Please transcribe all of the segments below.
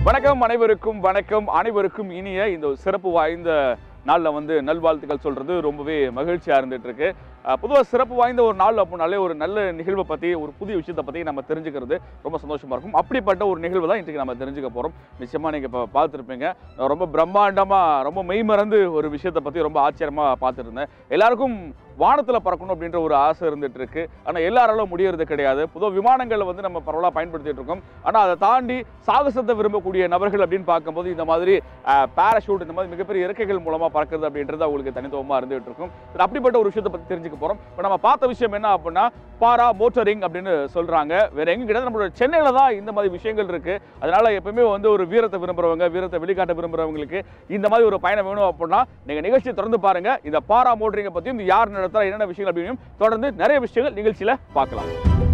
வணக்கம் அனைவருக்கும் வணக்கம் அனைவருக்கும் இனிய இந்த ஒரு சிறப்பு வாய்ந்த நாளில் வந்து நல்வாழ்த்துக்கள் சொல்றது ரொம்பவே மகிழ்ச்சியாக இருந்துட்டு இருக்கு பொதுவாக சிறப்பு வாய்ந்த ஒரு நாள் அப்படின்னாலே ஒரு நல்ல நிகழ்வை பற்றி ஒரு புதிய விஷயத்தை பற்றி நம்ம தெரிஞ்சுக்கிறது ரொம்ப சந்தோஷமா இருக்கும் அப்படிப்பட்ட ஒரு நிகழ்வு தான் இன்றைக்கு நம்ம தெரிஞ்சுக்க போகிறோம் நிச்சயமாக நீங்கள் இப்போ பார்த்துருப்பீங்க நான் ரொம்ப பிரம்மாண்டமாக ரொம்ப மெய்மறந்து ஒரு விஷயத்தை பற்றி ரொம்ப ஆச்சரியமாக பார்த்துட்டு இருந்தேன் எல்லாருக்கும் வானத்தில் பறக்கணும் அப்படின்ற ஒரு ஆசை இருந்துட்டு இருக்கு ஆனால் எல்லாராலும் முடியறது கிடையாது பொதுவாக விமானங்களை வந்து நம்ம பரவலாக பயன்படுத்திட்டு இருக்கோம் ஆனால் அதை தாண்டி சாகசத்தை விரும்பக்கூடிய நபர்கள் அப்படின்னு பார்க்கும்போது இந்த மாதிரி பேராஷூட் இந்த மாதிரி மிகப்பெரிய இறக்கைகள் மூலமாக பறக்கிறது அப்படின்றது அவங்களுக்கு தனித்துவமாக இருந்துகிட்டு இருக்கும் சரி, அப்படிப்பட்ட ஒரு விஷயத்தை பற்றி தெரிஞ்சுக்க போகிறோம் இப்போ நம்ம பார்த்த விஷயம் என்ன அப்படின்னா பாரா மோட்டரிங் அப்படின்னு சொல்கிறாங்க வேற எங்க கிடையாது நம்மளோட சென்னையில் தான் இந்த மாதிரி விஷயங்கள் இருக்கு அதனால எப்பவுமே வந்து ஒரு வீரத்தை விரும்புறவங்க வீரத்தை வெளிக்காட்ட விரும்புறவங்களுக்கு இந்த மாதிரி ஒரு பயணம் வேணும் அப்படின்னா நீங்க நிகழ்ச்சியை தொடர்ந்து பாருங்க இந்த பாரா மோட்டரிங்கை பற்றியும் இது யார் நடத்துறா என்னென்ன விஷயங்கள் அப்படின்னு தொடர்ந்து நிறைய விஷயங்கள் நிகழ்ச்சியில பார்க்கலாம்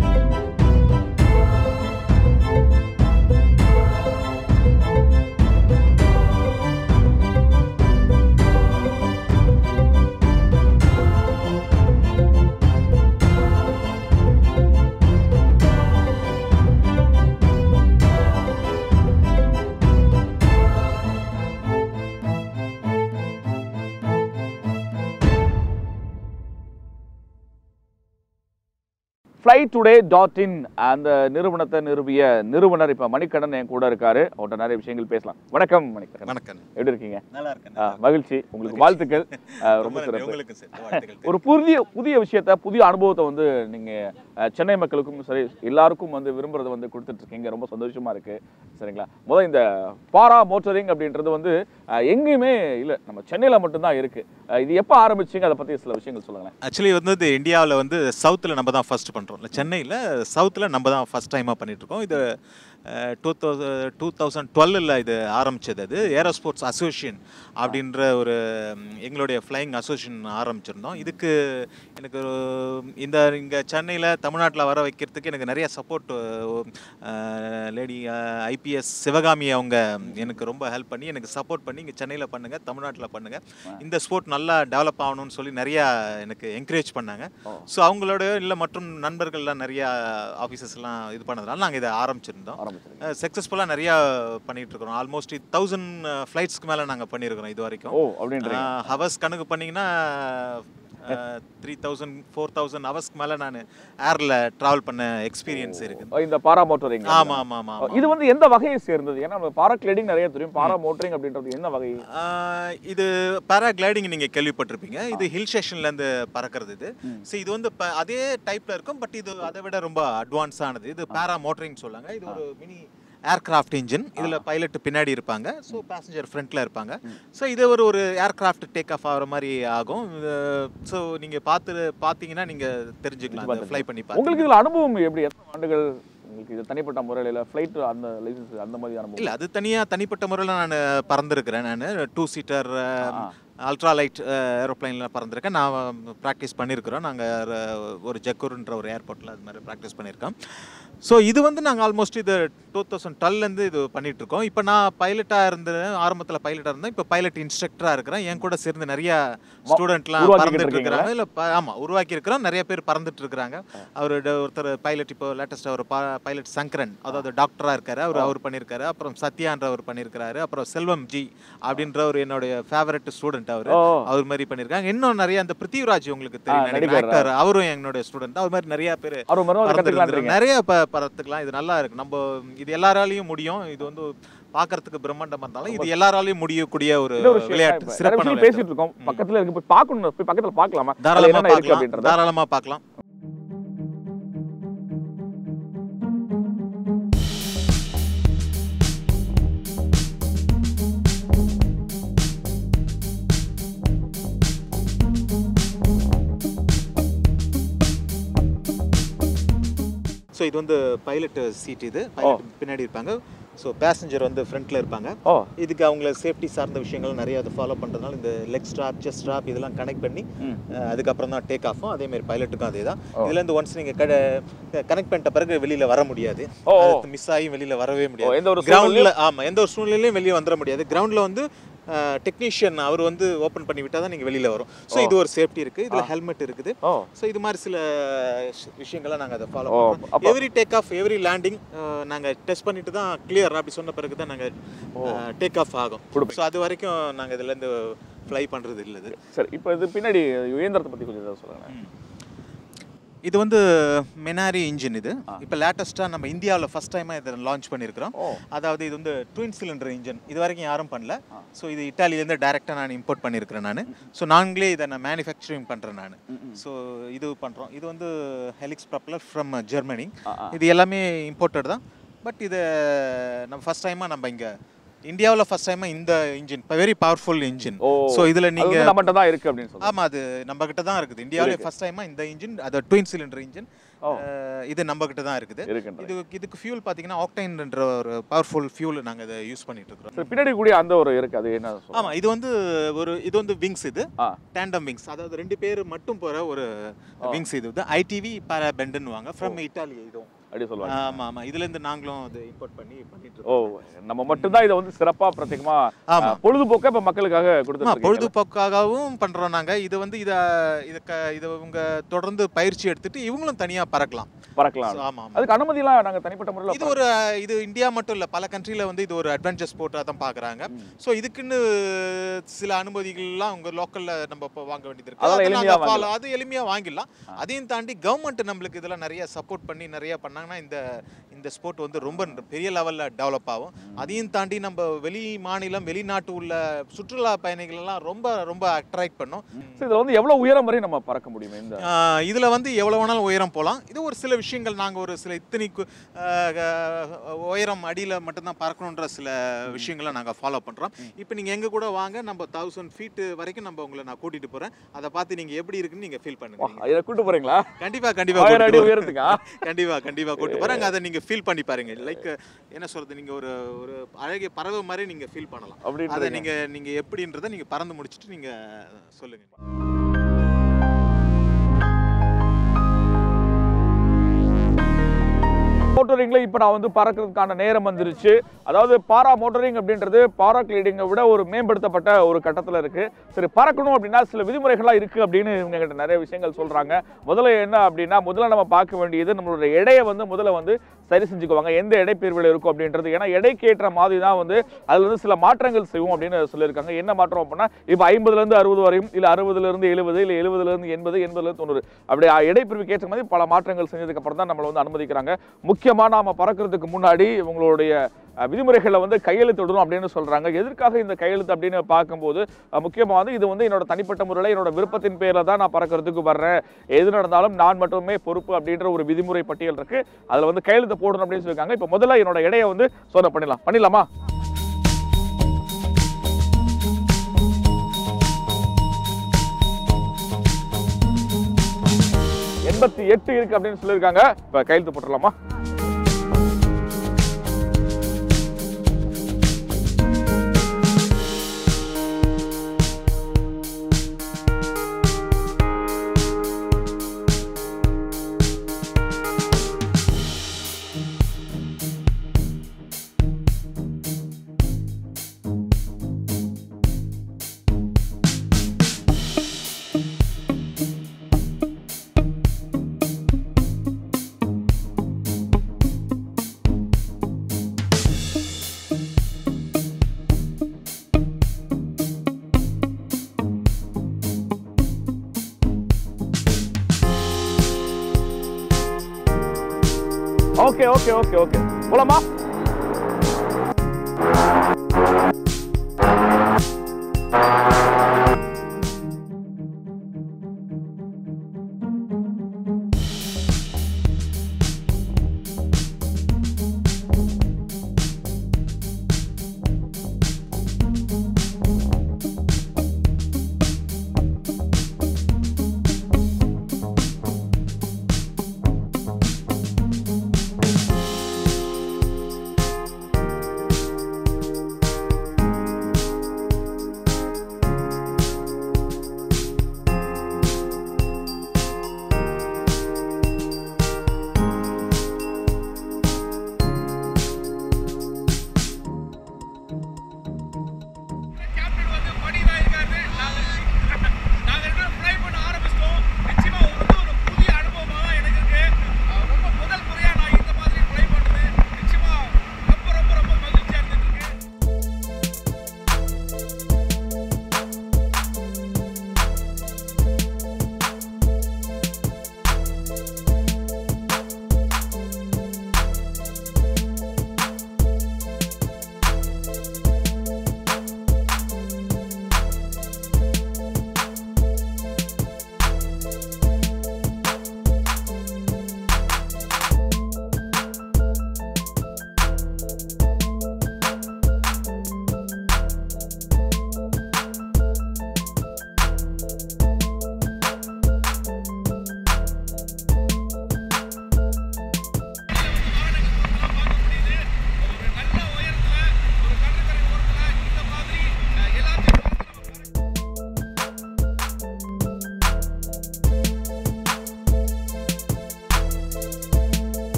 ஃப்ளை டுடே டாட் இன் அந்த நிறுவனத்தை நிறுவிய நிறுவனர் இப்போ மணிக்கண்ணன் என் கூட இருக்காரு அவர்கிட்ட நிறைய விஷயங்கள் பேசலாம் வணக்கம் மணிக்கண்ணன் வணக்கம் எப்படி இருக்கீங்க நல்லா இருக்கேன் ஆ, மகிழ்ச்சி உங்களுக்கு வாழ்த்துக்கள் ஆ, ரொம்ப ரொம்ப நன்றி சிறப்பு உங்களுக்கு சார் வாழ்த்துக்கள் ஒரு புதிய புதிய விஷயத்த புதிய அனுபவத்தை வந்து நீங்க அஹ், சென்னை மக்களுக்கும் சரி எல்லாருக்கும் வந்து விரும்புறதை வந்து கொடுத்துட்டு இருக்கீங்க ரொம்ப சந்தோஷமா இருக்கு சரிங்களா முதல் இந்த பாரா மோட்டரிங் அப்படின்றது வந்து அஹ், எங்கேயுமே இல்ல நம்ம சென்னையில மட்டும்தான் இருக்கு அஹ், இது எப்போ ஆரம்பிச்சீங்க அதை பத்தி சில விஷயங்கள் சொல்லுங்களேன் ஆக்சுவலி வந்து இது இந்தியாவில் வந்து சவுத்தில் நம்ம தான் ஃபர்ஸ்ட் பண்ணுறோம் இல்லை சென்னையில் சவுத்தில் நம்ம தான் ஃபர்ஸ்ட் டைமாக பண்ணிட்டு இருக்கோம் இது டூ தௌசண்ட் டூ தௌசண்ட் டுவெல்லில் இது ஆரம்பிச்சது அது ஏரோஸ்போர்ட்ஸ் அசோசியேஷன் அப்படின்ற ஒரு ம், எங்களுடைய ஃப்ளைங் அசோசியேஷன் ஆரம்பிச்சிருந்தோம் இதுக்கு எனக்கு ஒரு இந்த இங்கே சென்னையில் தமிழ்நாட்டில் வர வைக்கிறதுக்கு எனக்கு நிறைய சப்போர்ட் லேடி ஐபிஎஸ் சிவகாமி அவங்க எனக்கு ரொம்ப ஹெல்ப் பண்ணி எனக்கு சப்போர்ட் பண்ணி இங்கே சென்னையில் பண்ணுங்கள் தமிழ்நாட்டில் பண்ணுங்கள் இந்த ஸ்போர்ட் நல்லா டெவலப் ஆகணும்னு சொல்லி நிறையா எனக்கு என்கரேஜ் பண்ணாங்க ஓ. ஸோ அவங்களோட இல்லை மற்றும் நண்பர்கள்லாம் நிறையா ஆஃபீஸர்ஸ்லாம் இது பண்ணதுனால நாங்கள் இதை ஆரம்பிச்சிருந்தோம் ஆரம்பிச்சிருங்க சக்ஸஸ்ஃபுல்லாக நிறையா பண்ணிட்டு இருக்கிறோம் ஆல்மோஸ்ட் தௌசண்ட் ஃப்ளைட்ஸ்க்கு மேலே நாங்கள் பண்ணியிருக்கிறோம் இது வரைக்கும் ஓ அப்படின்றீங்க ஹவர்ஸ் கணக்கு பண்ணிங்கன்னா த்ரீ தௌசண்ட் ஃபோர் தௌசண்ட் ஹவர்ஸ்க்கு மேலே நான் ஏரில் ட்ராவல் பண்ண எக்ஸ்பீரியன்ஸ் இருக்குது ஓ, இந்த பாரா மோட்டரிங் ஆமாம் ஆமாம் ஆமாம் இது வந்து எந்த வகையை சேர்ந்தது ஏன்னா நம்ம பாரா கிளைடிங் நிறைய தெரியும் பாரா மோட்டரிங் அப்படின்றது என்ன வகை ஆஹ் இது பேராகிளைடிங் நீங்கள் கேள்விப்பட்டிருப்பீங்க இது ஹில் ஸ்டேஷன்லேருந்து பறக்கிறது இது ம். ஸோ இது வந்து ப- அதே டைப்பில் இருக்கும் பட் இது அதை விட ரொம்ப அட்வான்ஸ் ஆனது இது பேரா மோட்டரிங் சொல்லுவாங்க இது ஒரு மினி ஏர்கிராஃப்ட் இன்ஜின் இதில் பைலட் பின்னாடி இருப்பாங்க ஸோ பேசஞ்சர் ஃப்ரண்ட்டில் இருப்பாங்க ஸோ இது ஒரு ஒரு ஏர்கிராஃப்ட் டேக் ஆஃப் ஆகிற மாதிரி ஆகும் ஸோ நீங்கள் பார்த்து பார்த்தீங்கன்னா நீங்கள் தெரிஞ்சுக்கலாம் ஃப்ளை பண்ணி உங்களுக்கு பார்த்து இதுல அனுபவம் எப்படி எத்தனை ஆண்டுகள் உங்களுக்கு இது தனிப்பட்ட முறையில் இல்லை ஃப்ளைட் அந்த லைசன்ஸ் அந்த மாதிரி அனுபவம் இல்லை அது தனியாக தனிப்பட்ட முறையில் நான் பறந்துருக்கிறேன் நான் டூ சீட்டர் ஆ. அல்ட்ரா லைட் ஏரோப்ளைனில் பறந்துருக்கேன் நான் ப்ராக்டிஸ் பண்ணியிருக்கிறோம் நாங்கள் ஒரு ஜக்கூர்ன்ற ஒரு ஏர்போர்ட்டில் அது மாதிரி ப்ராக்டிஸ் பண்ணியிருக்கோம் ஸோ இது வந்து நாங்கள் ஆல்மோஸ்ட் இது டூ தௌசண்ட் டுவெல்லேருந்து இது பண்ணிட்டு இருக்கோம் இப்போ நான் பைலட்டாக இருந்தேன் ஆரம்பத்தில் பைலட்டாக இருந்தேன் இப்போ பைலட் இன்ஸ்ட்ரக்டராக இருக்கிறேன் என் கூட சேர்ந்து நிறைய ஸ்டூடெண்ட்லாம் உருவாக்கிக்கிட்டு பறந்துட்டு இருக்கீங்களா? இருக்கிறாங்க இல்லை ஆமாம் உருவாக்கி இருக்கிறோம் நிறைய பேர் பறந்துட்டு இருக்கிறாங்க அவர் ஒருத்தர் பைலட் இப்போ லேட்டஸ்ட்டாக ஒரு பைலட் சங்கரன் அதாவது டாக்டராக இருக்காரு அவர் அவர் பண்ணியிருக்காரு அப்புறம் சத்யான்றவர் பண்ணியிருக்காரு அப்புறம் செல்வம் ஜி அப்படின்ற ஒரு என்னுடைய ஃபேவரட் ஸ்டூடெண்ட் அவர் ஓ அவர் மாதிரி பண்ணியிருக்காங்க இன்னும் நிறைய அந்த பிருத்திவிராஜ் உங்களுக்கு ஆ, தெரியும் நடிகர். ஆக்டர் அவரும் என்னுடைய ஸ்டூடெண்ட் அவர் மாதிரி நிறைய பேர் அவர் மறுபடியும் கற்றுக்கலான்றீங்க பறந்துருக்காங்க. நிறைய ப- பறத்துக்கலாம் இது நல்லா இருக்கு நம்ம இது எல்லாராலையும் முடியும் இது வந்து பார்க்கறதுக்கு பிரம்மாண்டமா இருந்தாலும் இது எல்லாராலையும் முடியக்கூடிய ஒரு இன்னொரு விஷயம் விளையாட்டு இப்ப நிறைய சிறப்பான விஷயம் விளையாட்டு பேசிட்டு இருக்கோம் பக்கத்துல இருக்கு போய் பார்க்கணும் போய் பக்கத்துல பார்க்கலாமா அதுல தாராளமா என்னென்ன இருக்கு பார்க்கலாம் அப்படின்றத தாராளமா பார்க்கலாம் ஸோ இது வந்து பைலட் சீட் இது பைலட் பின்னாடி இருப்பாங்க ஸோ பேசஞ்சர் வந்து ஃப்ரண்ட்ல இருப்பாங்க ஓ இதுக்கு அவங்கள சேஃப்டி சார்ந்த விஷயங்கள் நிறைய அதை ஃபாலோ பண்ணுறதுனால இந்த லெக் ஸ்ட்ராப் செஸ்ட் ஸ்ட்ராப் இதெல்லாம் கனெக்ட் பண்ணி ம். அஹ், அதுக்கப்புறம் தான் டேக் ஆஃபும் அதே மாதிரி பைலட்டுக்கும் அதே தான் ஓ. இதுலேருந்து ஒன்ஸ் நீங்கள் கட கனெக்ட் பண்ணிட்ட பிறகு வெளியில் வர முடியாது ஓ, ஓ. மிஸ் ஆகி வெளியில் வரவே ஓ, முடியாது எந்த ஒரு கிரவுண்டில் ஆமாம் எந்த ஒரு சூழ்நிலையிலையும் வெளியே வந்துட முடியாது கிரவுண்டில் வந்து டெக்னீஷியன் அவர் வந்து ஓப்பன் பண்ணி விட்டால் தான் நீங்கள் வெளியில் வரும் ஸோ இது ஒரு சேஃப்டி இருக்குது இதில் ஹெல்மெட் இருக்குது ஓ ஸோ இது மாதிரி சில ஷ்- விஷயங்களை நாங்கள் அதை ஃபாலோ ஓ, பண்ணுறோம் அப்ப- every take off every landing நாங்கள் டெஸ்ட் பண்ணிட்டு தான் கிளியர் அப்படி சொன்ன பிறகு தான் நாங்கள் டேக் ஆஃப் ஆகும் ஸோ அது வரைக்கும் நாங்கள் இதுலேருந்து ஃப்ளை பண்ணுறது இல்லை இது சரி இப்போ இது பின்னாடி இயந்திரத்தை பற்றி கொஞ்சம் ஏதாவது சொல்லுங்களேன் இது வந்து மெனாரி இன்ஜின் இது இப்போ லேட்டஸ்ட்டாக நம்ம இந்தியாவில் ஃபஸ்ட் டைமாக இதை லான்ச் பண்ணியிருக்கிறோம் ஓ அதாவது இது வந்து ட்வின் சிலிண்டர் இன்ஜின் இது வரைக்கும் யாரும் பண்ணல ஸோ இது இட்டாலியிலேருந்து டேரெக்டாக நான் இம்போர்ட் பண்ணியிருக்கிறேன் நான் ஸோ நாங்களே இதை நான் மேனுஃபேக்சரிங் பண்ணுறேன் நான் ஸோ இது பண்ணுறோம் இது வந்து ஹெலிக்ஸ் ப்ரப்பலர் ஃப்ரம் ஜெர்மனி ஆ, ஆ. இது எல்லாமே இம்போர்ட்டட் தான் பட் இதை நம்ம ஃபஸ்ட் டைமாக நம்ம இங்கே இந்தியாவில் ஃபஸ்ட் டைமாக இந்த இன்ஜின் வெரி பவர்ஃபுல் இன்ஜின் ஓ ஸோ இதில் அது நீங்கள் வந்து நம்மகிட்ட தான் இருக்கு அப்படின்னு சொல்லுங்க ஆமாம் அது நம்ம கிட்ட தான் இருக்குது இந்தியாவிலே ஃபஸ்ட் டைமாக இந்த இன்ஜின் அது ட்வின் சிலிண்டர் இன்ஜின் ஓ. இது நம்ம கிட்ட தான் இருக்குது இருக்குன்ற இது இதுக்கு ஃபியூல் பார்த்தீங்கன்னா ஆக்டைன்ன்ற ஒரு பவர்ஃபுல் ஃபியூல் நாங்கள் இதை யூஸ் பண்ணிட்டு இருக்கிறோம் சரி பின்னாடி கூடிய அந்த ஒரு இருக்கு அது என்ன சொல்லுங்க ஆமாம் இது வந்து ஒரு இது வந்து விங்ஸ் இது ஆ டேண்டம் விங்ஸ் அதாவது ரெண்டு பேர் மட்டும் போகிற ஒரு விங்ஸ் இது வந்து ஐடிவி பேராபெண்டுன்னு வாங்க ஃப்ரம் இட்டாலி இதுவும் அப்படி சொல்லுவாங்க ஆமாம் ஆமாம் இதுலேருந்து நாங்களும் அதை இம்போர்ட் பண்ணி பண்ணிட்டு ஓ இருக்கோம் நம்ம மட்டும்தான் இதை வந்து சிறப்பா பிரத்யேகமா ஆமா. அஹ், பொழுதுபோக்கா இப்ப மக்களுக்காக ஆமா கொடுத்துருக்கீங்க பொழுதுபோக்காகவும் பண்றோம் நாங்க இது வந்து இத இத க இதை இவங்க தொடர்ந்து பயிற்சி எடுத்துட்டு இவங்களும் தனியா பறக்கலாம் பறக்கலாம் So, ஆமா ஆமா அதுக்கு அனுமதிலாம் நாங்க தனிப்பட்ட முறையில் இது ஒரு இது இந்தியா மட்டும் இல்ல பல கண்ட்ரில வந்து இது ஒரு அட்வென்ச்சர் ஸ்போர்ட்டா தான் பாக்குறாங்க ஸோ இதுக்குன்னு சில அனுமதிகள்லாம் உங்க லோக்கல்ல நம்ம இப்போ வாங்க வேண்டியது இருக்கு அதெல்லாம் அதை எளிமையா நாங்க follow- அது எளிமையா வாங்கிடலாம் அதையும் தாண்டி கவர்மெண்ட் நம்மளுக்கு இதெல்லாம் நிறைய சப்போர்ட் பண்ணி நிறைய பண்ணாங்கன்னா இந்த இந்த ஸ்போர்ட் வந்து ரொம்ப பெரிய லெவல்ல டெவலப் ஆகும் அதையும் தாண்டி நம்ம வெளி மாநிலம் வெளிநாட்டு உள்ள சுற்றுலா பயணிகள் எல்லாம் ரொம்ப ரொம்ப அட்ராக்ட் பண்ணும் சரி, இதுல வந்து எவ்வளவு உயரம் வரை நம்ம பறக்க முடியும் இந்த ஆஹ் இதுல வந்து எவ்வளவு வேணாலும் உயரம் போகலாம் இது ஒரு சில விஷயங்கள் நாங்க ஒரு சில இத்தனை கு- ஆஹ் ஆஹ் உயரம் அடியில மட்டும்தான் பறக்கணுன்ற சில விஷயங்களை நாங்க ஃபாலோ பண்றோம் இப்போ நீங்க எங்க கூட வாங்க நம்ம தௌசண்ட் ஃபீட் வரைக்கும் நம்ம உங்களை நான் கூட்டிட்டு போறேன் அதை பார்த்து நீங்க எப்படி இருக்குன்னு நீங்க ஃபீல் பண்ணுங்க நீங்க. இதை கூட்டு போறீங்களா கண்டிப்பா கண்டிப்பா ஆயிரம் கூட்டிட்டு அடி போறேன். உயரத்துக்கா கண்டிப்பா கண்டிப்பா கூட்டு போறாங்க அதை நீங்க ஃபீல் பண்ணி பாருங்க லைக் என்ன சொல்றது நீங்க ஒரு ஒரு அழகிய பறவை மாதிரி நீங்க ஃபீல் பண்ணலாம் அதை அப்படின்னு நீங்க நீங்க எப்படின்றத நீங்க பறந்து முடிச்சிட்டு நீங்க சொல்லுங்க மோட்டரிங்ல இப்போ நான் வந்து பறக்கிறதுக்கான நேரம் வந்துருச்சு அதாவது பாரா மோட்டரிங் அப்படின்றது பாரா கிளீடிங்கை விட ஒரு மேம்படுத்தப்பட்ட ஒரு கட்டத்தில் இருக்கு சரி பறக்கணும் அப்படின்னா சில விதிமுறைகள்லாம் இருக்கு அப்படின்னு இவங்க கிட்ட நிறைய விஷயங்கள் சொல்றாங்க முதல்ல என்ன அப்படின்னா முதல்ல நம்ம பார்க்க வேண்டியது நம்மளோட எடையை வந்து முதல்ல வந்து சரி செஞ்சுக்குவாங்க எந்த எடை பிரிவில் இருக்கும் அப்படின்றது ஏன்னா எடைக்கு ஏற்ற மாதிரி தான் வந்து அதுல இருந்து சில மாற்றங்கள் செய்வோம் அப்படின்னு சொல்லியிருக்காங்க என்ன மாற்றம் அப்படின்னா இப்போ ஐம்பதுல இருந்து அறுபது வரையும் இல்லை அறுபதுல இருந்து எழுபது இல்லை எழுபதுல இருந்து எண்பது எண்பதுல இருந்து தொண்ணூறு அப்படி எடை பிரிவுக்கு ஏற்ற மாதிரி பல மாற்றங்கள் செஞ்சதுக்கு அப்புறம் தான் நம்மளை வந்து அனுமதிக்கிறாங்க முக்கியமாக நாம பறக்கிறதுக்கு முன்னாடி இவங்களுடைய அஹ், விதிமுறைகளை வந்து கையெழுத்திடணும் அப்படின்னு சொல்றாங்க எதற்காக இந்த கையெழுத்து அப்படின்னு பார்க்கும்போது அஹ், முக்கியமா வந்து இது வந்து என்னோட தனிப்பட்ட முறையில் என்னோட விருப்பத்தின் பேர்ல தான் நான் பறக்கிறதுக்கு வர்றேன் எது நடந்தாலும் நான் மட்டுமே பொறுப்பு அப்படின்ற ஒரு விதிமுறை பட்டியல் இருக்கு அதுல வந்து கையெழுத்து போடணும் அப்படின்னு சொல்லியிருக்காங்க இப்போ முதல்ல என்னோட எடையை வந்து சோதனை பண்ணிடலாம் பண்ணிடலாமா எண்பத்தி எட்டு இருக்கு அப்படின்னு சொல்லியிருக்காங்க இப்போ கையெழுத்து போட்டுடலாமா ஓகே ஓகே ஓகே ஓகே போலாமா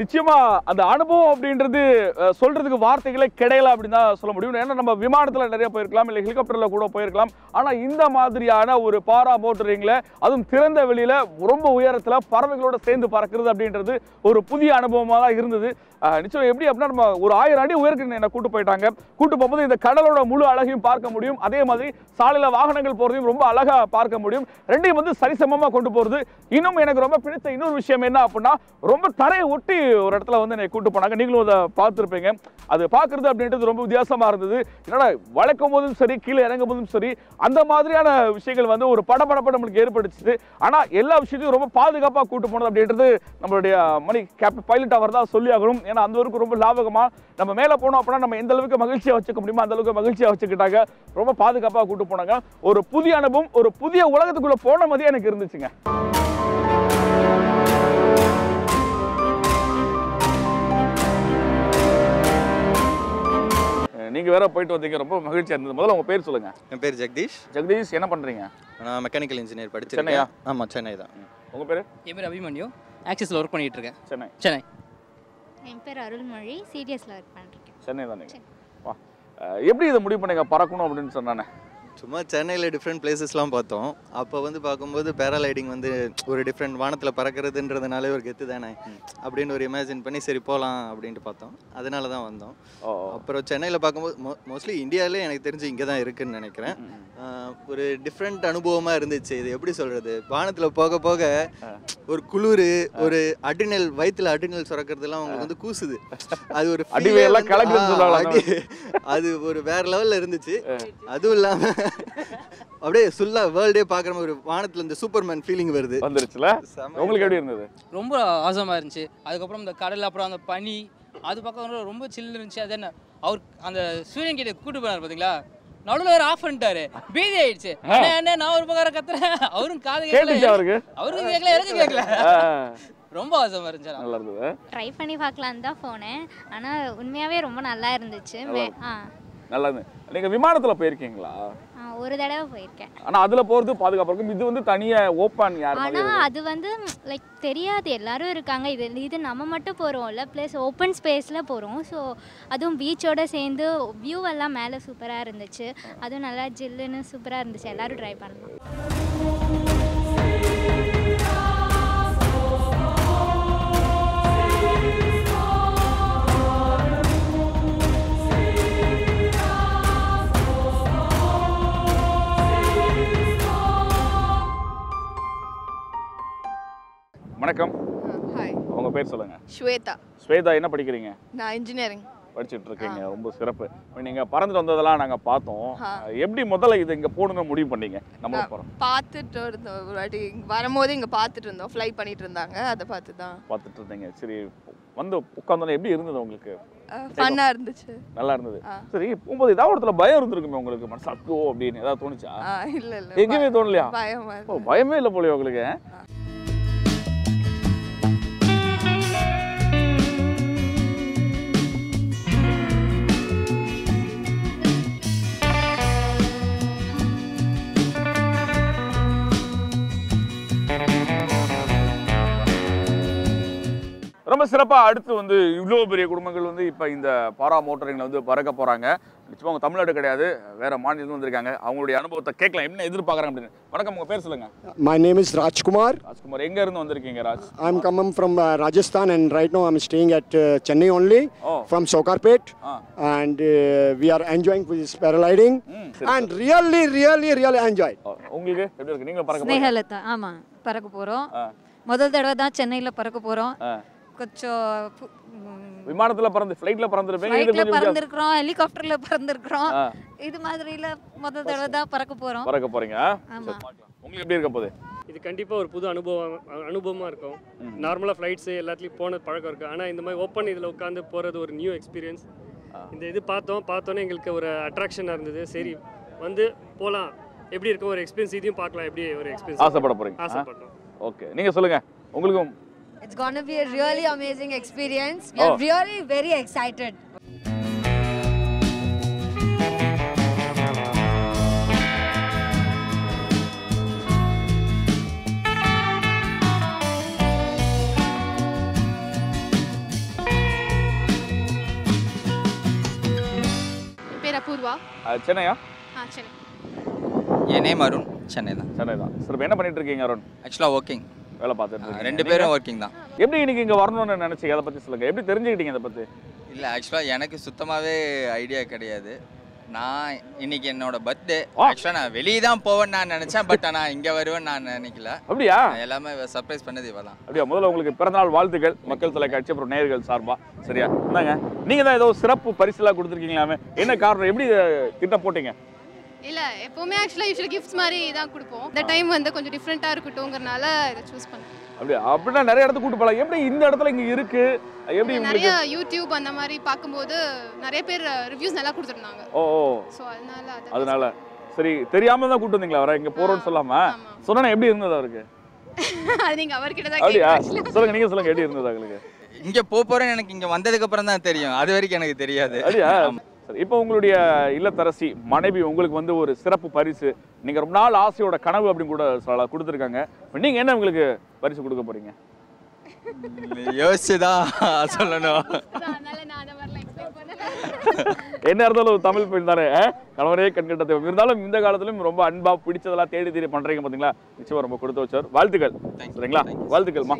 நிச்சயமா அந்த அனுபவம் அப்படின்றது அஹ், சொல்றதுக்கு வார்த்தைகளே கிடையல அப்படின்னு தான் சொல்ல முடியும் ஏன்னா நம்ம விமானத்துல நிறைய போயிருக்கலாம் இல்லை ஹெலிகாப்டர்ல கூட போயிருக்கலாம் ஆனா இந்த மாதிரியான ஒரு பாரா மோட்டரிங்ல அதுவும் திறந்த வெளியில ரொம்ப உயரத்துல பறவைகளோட சேர்ந்து பறக்கிறது அப்படின்றது ஒரு புதிய அனுபவமா தான் இருந்தது அஹ், நிச்சயம் எப்படி அப்படின்னா நம்ம ஒரு ஆயிரம் அடி உயரத்துக்கு என்ன கூட்டு போயிட்டாங்க கூட்டு போகும்போது இந்த கடலோட முழு அழகையும் பார்க்க முடியும் அதே மாதிரி சாலையில வாகனங்கள் போறதையும் ரொம்ப அழகா பார்க்க முடியும் ரெண்டையும் வந்து சரிசமமா கொண்டு போறது இன்னும் எனக்கு ரொம்ப பிடித்த இன்னொரு விஷயம் என்ன அப்படின்னா ரொம்ப தரையை ஒட்டி ஒரு இடத்துல வந்து என்னை கூட்டு போனாங்க நீங்களும் அதை பார்த்துருப்பீங்க அது பார்க்கறது அப்படின்றது ரொம்ப வித்தியாசமா இருந்தது என்னடா வளைக்கும் போதும் சரி கீழே இறங்கும் போதும் சரி அந்த மாதிரியான விஷயங்கள் வந்து ஒரு படபடப்பு நம்மளுக்கு ஏற்படுச்சுது ஆனா எல்லா விஷயத்தையும் ரொம்ப பாதுகாப்பா கூட்டு போனது அப்படின்றது நம்மளுடைய மணி கேப்டன் பைலட் அவர் தான் சொல்லி ஆகணும் ஏன்னா அந்த வரைக்கும் ரொம்ப லாபகமா நம்ம மேலே போனோம் அப்படின்னா நம்ம எந்த அளவுக்கு மகிழ்ச்சியா வச்சுக்க முடியுமோ அந்த அளவுக்கு மகிழ்ச்சியா வச்சுக்கிட்டாங்க ரொம்ப பாதுகாப்பா கூட்டு போனாங்க ஒரு புதிய அனுபவம் ஒரு புதிய உலகத்துக்குள்ள போன மாதிரியே எனக்கு இருந்துச்சுங்க அஹ் நீங்க வேற போயிட்டு வந்தீங்க ரொம்ப மகிழ்ச்சியா இருந்தது முதல்ல உங்க பேர் சொல்லுங்க என் பேர் ஜெகதீஷ் ஜெகதீஷ் என்ன பண்றீங்க நான் மெக்கானிக்கல் இன்ஜினியர் சென்னையா? படிச்சிருக்கேன் ஆமாம் சென்னை தான் உங்க பேரு என் பேர் அபிமன்யு ஆக்சிஸில் ஒர்க் பண்ணிட்டு இருக்கேன் சென்னை சென்னை என் பேர் அருள்மொழி சிடிஎஸ்ல ஒர்க் பண்ணிருக்கேன் சென்னை தான் நீங்க வா அஹ் எப்படி இதை முடிவு பண்ணீங்க பறக்கணும் அப்படின்னு சொன்னானே சும்மா சென்னையில் டிஃப்ரெண்ட் பிளேசஸ்லாம் பார்த்தோம் அப்போ வந்து பார்க்கும்போது பேராலைடிங் வந்து ஒரு டிஃப்ரெண்ட் வானத்தில் பறக்கிறதுன்றதுனாலே ஒரு கெத்து தானே அப்படின்னு ஒரு இமேஜின் பண்ணி சரி போகலாம் அப்படின்ட்டு பார்த்தோம் அதனால தான் வந்தோம் ஓ அப்புறம் சென்னையில் பார்க்கும்போது மோ மோஸ்ட்லி இந்தியாவிலே எனக்கு தெரிஞ்சு இங்கே தான் இருக்குன்னு நினைக்கிறேன் ஆஹ் ஒரு டிஃப்ரெண்ட் அனுபவமாக இருந்துச்சு இது எப்படி சொல்கிறது வானத்தில் போக போக ஒரு குளிர் ஒரு அடினல் வயிற்றுல அடினல் சுரக்கிறதுலாம் உங்களுக்கு வந்து கூசுது அது ஒரு feel-ஏ அடிவயெல்லாம் வந்து- கலக்குதுன்னு ஆ, சொல்லுவாங்க அந்த அடி- அது ஒரு வேற லெவல்ல இருந்துச்சு அதுவும் இல்லாம அப்படியே ஃபுல்லா வேர்ல்டே பாக்குற மாதிரி ஒரு வானத்துல இந்த சூப்பர்மேன் ஃபீலிங் வருது வந்துருச்சுல செம உங்களுக்கு எப்படி இருந்தது ரொம்ப ஆசமாக இருந்துச்சு அதுக்கப்புறம் இந்த கடல் அப்புறம் அந்த பனி அது பக்கம் வந்து ரொம்ப சில்லு இருந்துச்சு அது என்ன அவர் அந்த சூரியன் கிட்ட கூட்டு போனார் பார்த்தீங்களா நடுவில் வேறு ஆஃப் பண்ணிட்டாரு பீதி ஆயிடுச்சு அண்ணே அண்ணே நான் ஒரு பக்கம் கத்துறேன் அவரும் காது கேட்டுச்சு கேட்கல அவருக்கு அவருக்கு கேட்கல எனக்கு கேட்கல ஆ, ரொம்ப ஆசமாக இருந்துச்சு ஆனா. நல்லா இருந்தது ட்ரை பண்ணி பார்க்கலான்னு தான் போனேன் ஆனால் உண்மையாகவே ரொம்ப நல்லா இருந்துச்சு மே- ஆ நல்லா இருந்தது நீங்க விமானத்துல போயிருக்கீங்களா ஆ, ஒரு தடவை போயிருக்கேன் ஆனா அதுல போறது பாதுகாப்பா இருக்கும் இது வந்து தனியா ஓப்பன் யார் மாதிரி ஆனால் அது வந்து லைக் தெரியாது எல்லாரும் இருக்காங்க இது இது நம்ம மட்டும் போகிறோம்ல ப்ளஸ் ஓப்பன் ஸ்பேஸில் போகிறோம் ஸோ அதுவும் பீச்சோட சேர்ந்து வியூ எல்லாம் மேலே சூப்பராக இருந்துச்சு அதுவும் நல்லா ஜில்லுன்னு சூப்பராக இருந்துச்சு எல்லாரும் ட்ரை பண்ணலாம் வணக்கம் ஹாய் உங்க பேர் சொல்லுங்க ஸ்வேதா ஸ்வேதா என்ன படிக்கிறீங்க நான் இன்ஜினியரிங் படிச்சுட்டு இருக்கீங்க ரொம்ப சிறப்பு இப்ப நீங்க பறந்துட்டு வந்ததெல்லாம் நாங்க பார்த்தோம் ஆ. எப்படி முதல்ல இது இங்க போகணும்னு முடிவு பண்ணீங்க நம்ம ஊர் போறோம் பார்த்துட்டு இருந்தோம் ஒரு வாட்டி இங்க வரும்போது இங்கே பார்த்துட்டு இருந்தோம் ஃப்ளை பண்ணிட்டு இருந்தாங்க அதை பார்த்து தான் பார்த்துட்டு இருந்தீங்க சரி வந்து உட்காந்தோன்னே எப்படி இருந்தது உங்களுக்கு ஃபன்னாக இருந்துச்சு நல்லா இருந்தது ஆ. சரி போகும்போது ஏதாவது இடத்துல பயம் இருந்திருக்குமே உங்களுக்கு மனசாத்தோ அப்படின்னு ஏதாவது தோணுச்சா ஆ இல்லை இல்லை எங்கேயுமே தோணலையா பயமா ஓ இருக்கு பயமே இல்லை போலயே உங்களுக்கு ரொம்ப சிறப்பாக அடுத்து வந்து இவ்வளோ பெரிய குடும்பங்கள் வந்து இப்போ இந்த பாரா மோட்டரிங்கில் வந்து பறக்க போகிறாங்க நிச்சயமாக அவங்க தமிழ்நாடு கிடையாது வேற மாநிலம் வந்திருக்காங்க அவங்களுடைய அனுபவத்தை கேட்கலாம் என்ன எதிர்பார்க்குறாங்க அப்படின்னு வணக்கம் உங்கள் பேர் சொல்லுங்க My name is Rajkumar. Rajkumar எங்க இருந்து வந்திருக்கீங்க Raj I'm coming from uh, Rajasthan and right now I'm staying at uh, Chennai only Oh. from Sokarpet Ah. and uh, we are enjoying this paragliding ம் சரி and really, really, really enjoyed. ஓ, உங்களுக்கு எப்படி இருக்கு நீங்களும் பறக்க போறீங்க ஸ்னேகலதா ஆமாம் பறக்க போகிறோம் ஆ. முதல் தடவை தான் சென்னையில் பறக்க போகிறோம் ஆ. கொஞ்சம் விமானத்துல பறந்து ஃப்ளைட்ல பறந்துருப்பீங்க இது ஃப்ளைட்டில் கொஞ்சம் வித்தியாசம். பறந்துருக்குறோம் ஹெலிகாப்டரில் பறந்துருக்குறோம் ஆ. இது மாதிரில முதல் தடவை தான் பறக்க போகிறோம் பறக்க போறீங்க ஆமா. சரி, பார்க்கலாம். உங்களுக்கு எப்படி இருக்க போகுது இது கண்டிப்பாக ஒரு புது அனுபவம் அனுபவமாக இருக்கும் நார்மலாக ஃப்ளைட்ஸு எல்லாத்துலேயும் போன பழக்கம் இருக்குது ஆனால் இந்த மாதிரி ஓப்பன் இதில் உட்காந்து போகிறது ஒரு நியூ எக்ஸ்பீரியன்ஸ் இந்த இது பார்த்தோம் பார்த்தோன்னே எங்களுக்கு ஒரு அட்ராக்ஷனாக இருந்தது சரி வந்து போகலாம் எப்படி இருக்கும் ஒரு எக்ஸ்பீரியன்ஸ் இதையும் பார்க்கலாம் எப்படி ஒரு எக்ஸ்பீரியன்ஸ் ஆசைப்பட போறீங்க ஆ? ஆசைப்பட்டோம் ஓகே நீங்க சொல்லுங்க உங்களுக்கும் It's gonna be a really amazing experience. We Oh. are really very excited. அஹ், சென்னையா ஆ சரி என் நேம் அருண் சென்னை தான் சென்னை தான் சார் இப்போ என்ன பண்ணிட்டு இருக்கீங்க அருண் ஆக்சுவலாக ஒர்க்கிங் வேலை பார்த்துட்டு இருக்கீங்க. ரெண்டு நீங்க? பேரும் ஒர்க்கிங் தான் எப்படி இன்னைக்கு இங்க வரணும்னு நினைச்சீங்க அதை பத்தி சொல்லுங்க எப்படி தெரிஞ்சுக்கிட்டீங்க அதை பத்தி இல்லை ஆக்சுவலாக எனக்கு சுத்தமாகவே ஐடியா கிடையாது நான் இன்னைக்கு என்னோட பர்த்டே ஆக்சுவலாக நான் வெளியே தான் போவேன்னு நான் நினச்சேன் பட் ஆனால் இங்கே வருவேன்னு நான் நினைக்கல அப்படியா எல்லாமே சர்ப்ரைஸ் பண்ணது இவ தான் அப்படியா முதல்ல உங்களுக்கு பிறந்தநாள் வாழ்த்துக்கள் மக்கள் தொலைக்காட்சி அப்புறம் நேயர்கள் சார்பா சரியா என்னங்க நீங்க தான் ஏதோ சிறப்பு பரிசுலாம் கொடுத்துருக்கீங்களாமே என்ன காரணம் எப்படி இதை திட்டம் போட்டீங்க இல்ல எப்பவுமே ஆக்சுவலா யூஷுவல் கிஃப்ட்ஸ் மாதிரி தான் கொடுப்போம் இந்த டைம் வந்து கொஞ்சம் டிஃப்ரெண்டா இருக்கட்டும்ங்கறனால இதை சூஸ் பண்ணேன் அப்படியா அப்படின்னா நிறைய இடத்துக்கு கூட்டு போகலாம் எப்படி இந்த இடத்துல இங்க இருக்கு எப்படி நிறைய உங்களுக்கு யூடியூப் அந்த மாதிரி பார்க்கும்போது நிறைய பேர் ரிவ்யூஸ் நல்லா கொடுத்துருந்தாங்க ஓ ஓ ஸோ அதனால அது அதனால சரி தெரியாம தான் கூட்டு வந்தீங்களா வர இங்க போறோம்னு சொல்லாம சொன்னா எப்படி இருந்தது அவருக்கு அது நீங்க அவர்கிட்ட தான் அப்படியா கேட்கணும் சொல்லுங்க நீங்க சொல்லுங்க எப்படி இருந்தது உங்களுக்கு இங்கே போக போகிறேன்னு எனக்கு இங்கே வந்ததுக்கு அப்புறம் தான் தெரியும் அது வரைக்கும் எனக்கு தெரியாது அப்படியா சரி இப்போ உங்களுடைய இல்லத்தரசி மனைவி உங்களுக்கு வந்து ஒரு சிறப்பு பரிசு நீங்க ரொம்ப நாள் ஆசையோட கனவு அப்படின்னு கூட சொல்லலாம் கொடுத்துருக்காங்க இப்ப நீங்க என்ன உங்களுக்கு பரிசு கொடுக்க போறீங்க யோசிச்சு தான் சொல்லணும் அதனால நான் அந்த மாதிரிலாம் எக்ஸ்பெக்ட் பண்ணல என்ன இருந்தாலும் ஒரு தமிழ் பெண் தானே ஆ? கணவரே கண்கட்ட தெய்வம் இருந்தாலும் இந்த காலத்திலும் ரொம்ப அன்பா பிடிச்சதெல்லாம் தேடி தேடி பண்றீங்க பாத்தீங்களா நிச்சயமா ரொம்ப கொடுத்து வச்சார் வாழ்த்துக்கள் சரிங்களா வாழ்த்துக்கள்மா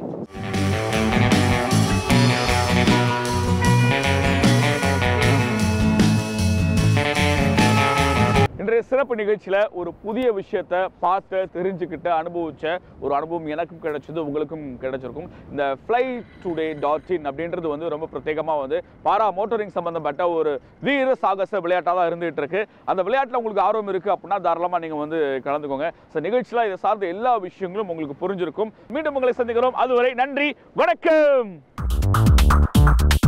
இன்றைய சிறப்பு நிகழ்ச்சியில ஒரு புதிய விஷயத்த பார்த்து தெரிஞ்சுக்கிட்டு அனுபவிச்ச ஒரு அனுபவம் எனக்கும் கிடைச்சது உங்களுக்கும் கிடைச்சிருக்கும் இந்த ஃப்ளை டுடே டாட் இன் அப்படின்றது வந்து ரொம்ப பிரத்யேகமாக வந்து பாரா மோட்டரிங் சம்பந்தப்பட்ட ஒரு வீர சாகச விளையாட்டாக தான் இருந்துகிட்டு இருக்கு அந்த விளையாட்டில் உங்களுக்கு ஆர்வம் இருக்கு அப்படின்னா தாராளமாக நீங்கள் வந்து கலந்துக்கோங்க ஸோ நிகழ்ச்சியில் இதை சார்ந்த எல்லா விஷயங்களும் உங்களுக்கு புரிஞ்சிருக்கும் மீண்டும் உங்களை சந்திக்கிறோம் அதுவரை நன்றி வணக்கம்